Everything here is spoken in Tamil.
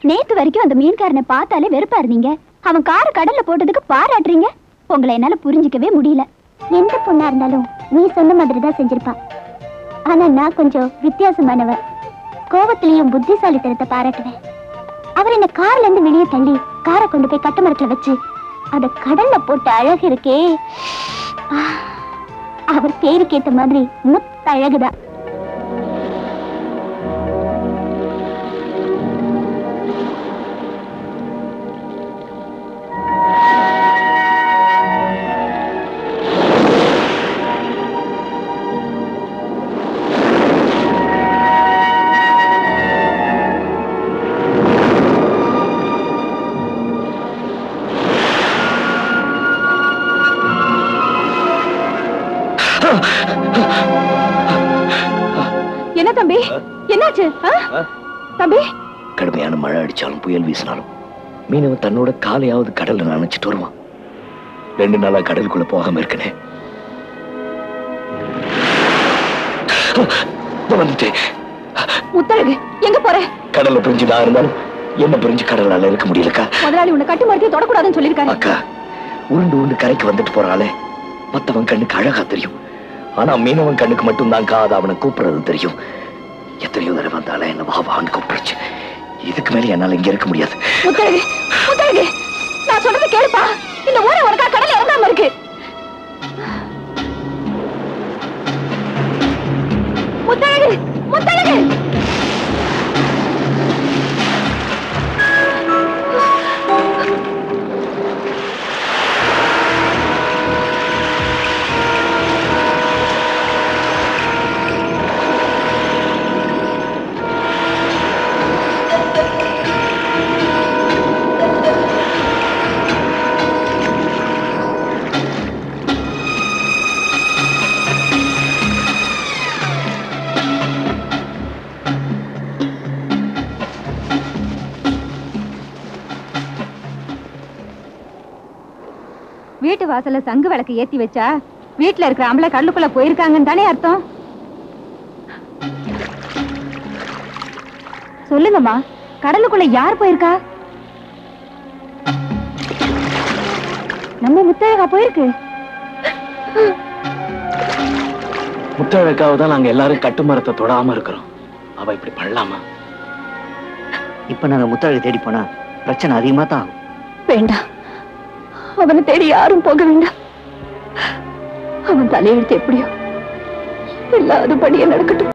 நேத்து வரைக்கும் அந்த மீன்காரனை பார்த்தாலே வெறுப்பா இருந்தீங்க அவன் காரை கடல்ல போட்டதுக்கு பாராட்டுறீங்க உங்களை என்னால புரிஞ்சிக்கவே முடியல எந்த பொண்ணா இருந்தாலும் நீ சொன்ன மாதிரி தான் செஞ்சிருப்பா ஆனா நான் கொஞ்சம் வித்தியாசமானவ கோவத்திலையும் புத்திசாலித்தனத்தை பாராட்டுவேன் அவர் என்ன கார்ல இருந்து வெளியே தள்ளி காரை கொண்டு போய் கட்டுமரத்துல வச்சு அத கடல்ல போட்ட அழகு இருக்கே ஆ, அவர் பேருக்கு ஏத்த மாதிரி முத்த அழகுதான் என்ன தம்பி என்னாச்சு ஆ? தம்பி கடுமையான மழை அடிச்சாலும் புயல் வீசினாலும் மீனவன் தன்னோட காலையாவது கடல்ல நினைச்சிட்டு வருவான் ரெண்டு நாளா கடலுக்குள்ள போகாம இருக்கனே வந்துட்டேன் முத்தழகு எங்க போற கடல்ல பிரிஞ்சு நான் இருந்தாலும் என்ன பிரிஞ்சு கடலால இருக்க முடியலக்கா முதலாளி உன்னை கட்டி மறுத்து தொடக்கூடாதுன்னு சொல்லிருக்காரு அக்கா உருண்டு உருண்டு கரைக்கு வந்துட்டு போறாளே மத்தவன் கண்ணுக்கு அழகா தெரியும் ஆனா மீனவன் கண்ணுக்கு மட்டும் தான் காது அவனை கூப்பிடுறது தெரியும் எத்தனையோ தடவை வந்தாலே என்ன வா வான்னு கூப்பிடுச்சு இதுக்கு மேல என்னால இங்க இருக்க முடியாது முத்தழகு முத்தழகு நான் சொல்றது கேளுப்பா இந்த ஊரை ஒருக்கா கடல் இறங்காம இருக்கு முத்தழகு முத்தழகு வீட்டு வாசல்ல சங்கு விளக்கு ஏத்தி வச்சா வீட்டுல இருக்கிற ஆம்பளை கடலுக்குள்ள போயிருக்காங்கன்னு தானே அர்த்தம் சொல்லுங்கம்மா கடலுக்குள்ள யார் போயிருக்கா நம்ம முத்தழகா போயிருக்கு முத்தழக்காவை தான் நாங்க எல்லாரும் கட்டுமரத்தை தொடாம இருக்கிறோம் அவ இப்படி பண்ணலாமா இப்ப நாங்க முத்தாழை தேடி போனா பிரச்சனை அதிகமா தான் ஆகும் வேண்டாம் அவனை தேடி யாரும் போக வேண்டாம் அவன் தலையெழுத்து எப்படியோ எல்லாரும் படியே நடக்கட்டும்